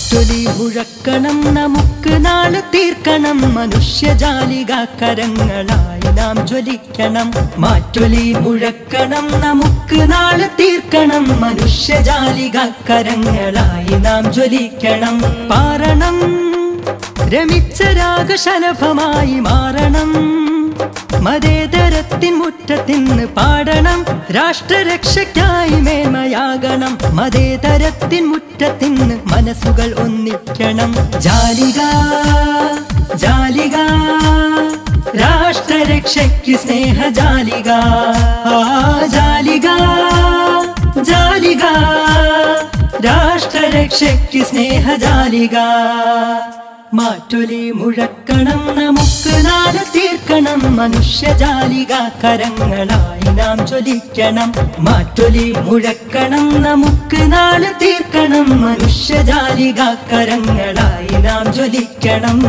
മാറ്റൊലി മുഴക്കണം നമുക്ക് നാളെ തീർക്കണം മനുഷ്യജാലിക കരങ്ങളായി നാം ജ്വലിക്കണം മാറ്റൊലി മുഴക്കണം നമുക്ക് നാളെ തീർക്കണം മനുഷ്യജാലിക കരങ്ങളായി നാം ജ്വലിക്കണം പാരണം രമിച്ച രാഗശലഭമായി മാറണം മതേതരത്തിൻ മുറ്റത്തിന്ന് പാടണം രാഷ്ട്രരക്ഷയ്ക്കായി മേന്മയാകണം മതേതരത്തിൻ മുറ്റത്തിന്ന് മനസ്സുകൾ ഒന്നിക്കണം ജാലിക ജാലിക രാഷ്ട്രരക്ഷയ്ക്ക് സ്നേഹജാലിക ആ ജാലിക ജാലിക രാഷ്ട്രരക്ഷയ്ക്ക് സ്നേഹജാലിക മാറ്റൊലി മുഴക്കണം നമുക്ക് നാളെ തീർക്കണം മനുഷ്യജാലിക കരങ്ങളായി നാം ജ്വലിക്കണം മാറ്റൊലി മുഴക്കണം നമുക്ക് നാളെ തീർക്കണം മനുഷ്യജാലിക കരങ്ങളായി നാം ജ്വലിക്കണം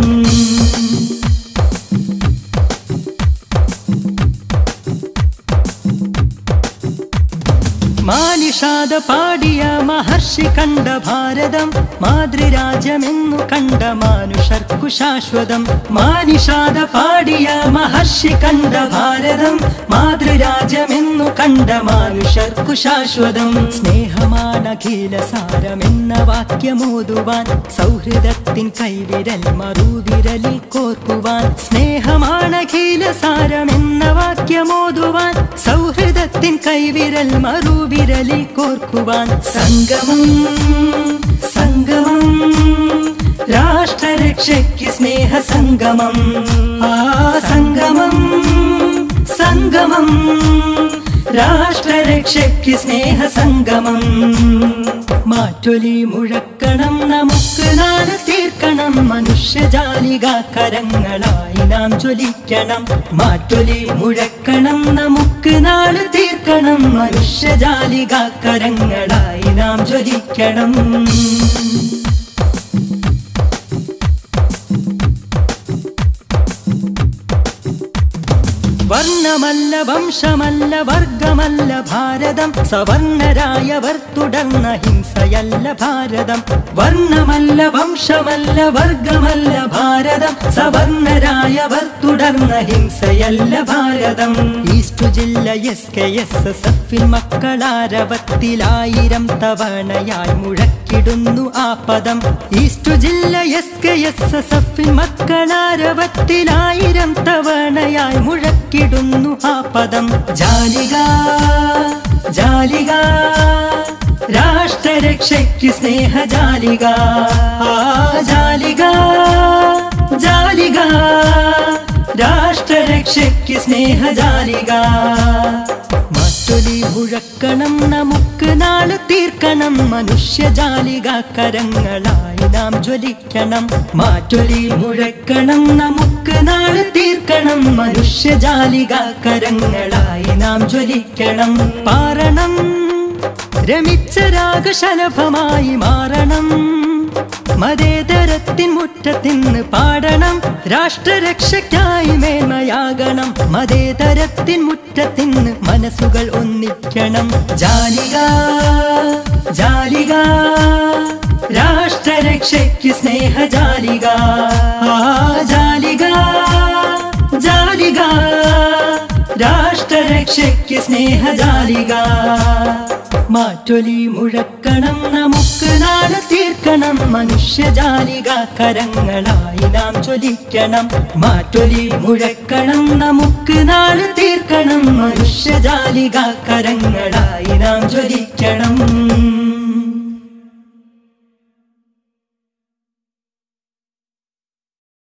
മാനിഷാദ പാടിയ മഹർഷി കണ്ട ഭാരതം മാതൃരാജ്യമെന്നു കണ്ട മാനുഷർക്കു ശാശ്വതം മാനിഷാദ പാടിയ മഹർഷി കണ്ട ഭാരതം മാതൃരാജ്യമെന്നു കണ്ട മാനുഷർക്കു ശാശ്വതം സ്നേഹമാണഖില സാരമെന്ന വാക്യമോതുവാൻ സൗഹൃദത്തിൻ കൈവിരൽ മറുവിരലിൽ കോർക്കുവാൻ സ്നേഹമാണഖില സാരമെന്ന വാക്യമോതുവാൻ സൗഹൃദത്തിൻ കൈവിരൽ മറുവിരലിൽ കോർക്കുവാൻ സംഗമം സംഗമം രാഷ്ട്രരക്ഷയ്ക്ക് സ്നേഹ സംഗമം ആ സംഗമം സംഗമം രാഷ്ട്രരക്ഷയ്ക്ക് സ്നേഹ സംഗമം മാറ്റൊലി മുഴക്കണം നമുക്ക് നാളെ തീർക്കണം മനുഷ്യജാലിക കരങ്ങളായി നാം ജ്വലിക്കണം മാറ്റൊലി മുഴക്കണം നമുക്ക് നാളെ തീർക്കണം മനുഷ്യജാലിക കരങ്ങളായി നാം ജ്വലിക്കണം വർണ്ണമല്ല വംശമല്ല വർഗമല്ല ഭാരതം സവർണരായവർ തുടർന്ന ഹിംസയല്ല ഭാരതം വർണ്ണമല്ല വംശമല്ല വർഗമല്ല ഭാരതം സവർണരായവർ തുടർന്ന ഹിംസയല്ല ഭാരതം ഈസ്റ്റു ജില്ല എസ് കെ എസ് എസ് എഫിൽ മക്കളാരവത്തിലായിരം തവണയായി മുഴക്കിടുന്നു ആ പദം ഈസ്റ്റു ജില്ല എസ് കെ എസ് എസ് എഫിൽ മക്കളാരവത്തിലായിരം തവണയായി മുഴക്കിടുന്നു ആ പദം ജാലിക ജാലിക രാഷ്ട്രരക്ഷയ്ക്ക് സ്നേഹജാലിക ആ ജാലിക ജാലിക രാഷ്ട്രരക്ഷയ്ക്ക് സ്നേഹജാലിക മാറ്റൊലി മുഴക്കണം നമുക്ക് നാളെ തീർക്കണം മനുഷ്യജാലിക കരങ്ങളായി നാം ജ്വലിക്കണം മാറ്റൊലി മുഴക്കണം നമുക്ക് നാളെ തീർക്കണം മനുഷ്യജാലിക കരങ്ങളായി നാം ജ്വലിക്കണം പാരണം രമിച്ച രാഗശലഭമായി മാറണം മതേതരത്തിൻ മുറ്റത്തിന്ന് പാടണം രാഷ്ട്രരക്ഷയ്ക്കായി മേന്മയാകണം മതേതരത്തിൻ മുറ്റത്തിന്ന് മനസ്സുകൾ ഒന്നിക്കണം ജാലിക ജാലിക രാഷ്ട്രരക്ഷയ്ക്ക് സ്നേഹജാലിക ആ ജാലിക ജാലിക രാഷ്ട്രരക്ഷയ്ക്ക് സ്നേഹജാലിക മാറ്റൊലി മുഴക്കണം നമുക്ക് നാളെ തീർക്കണം മനുഷ്യജാലിക കരങ്ങളായി നാം ജ്വലിക്കണം മാറ്റൊലി മുഴക്കണം നമുക്ക് നാളെ തീർക്കണം മനുഷ്യജാലിക കരങ്ങളായി നാം ജ്വലിക്കണം